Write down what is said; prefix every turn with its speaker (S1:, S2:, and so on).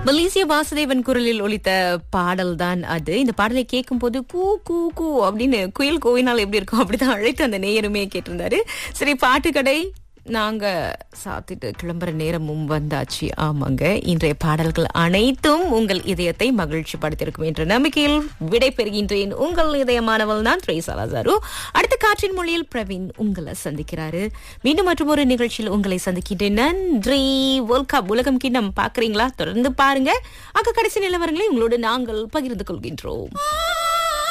S1: மலேசிய வாசுதேவன் குரலில் ஒலித்த பாடல் தான் அது இந்த பாடலை கேட்கும் போது கூ கூ கூ அப்படின்னு குயில் கோவினால் எப்படி இருக்கும் அப்படிதான் அழைத்து அந்த நேயருமே கேட்டிருந்தாரு சரி பாட்டு கடை நாங்க சாத்திட்டு கிளம்புற நேரமும் வந்தாச்சு ஆமாங்க இன்றைய பாடல்கள் அனைத்தும் உங்கள் இதயத்தை மகிழ்ச்சி படுத்திருக்கும் என்ற நம்பிக்கையில் விடை பெறுகின்றேன் உங்கள் இதயமானவள் தான் ட்ரேசா லாசாரு அடுத்த காற்றின் மொழியில் பிரவீன் உங்களை சந்திக்கிறாரு மீண்டும் மற்றும் ஒரு நிகழ்ச்சியில் உங்களை சந்திக்கின்றேன் நன்றி வேர்ல்ட் கப் உலகம் கிண்ணம் பாக்குறீங்களா தொடர்ந்து பாருங்க அங்க கடைசி நிலவரங்களை உங்களோடு நாங்கள் பகிர்ந்து கொள்கின்றோம்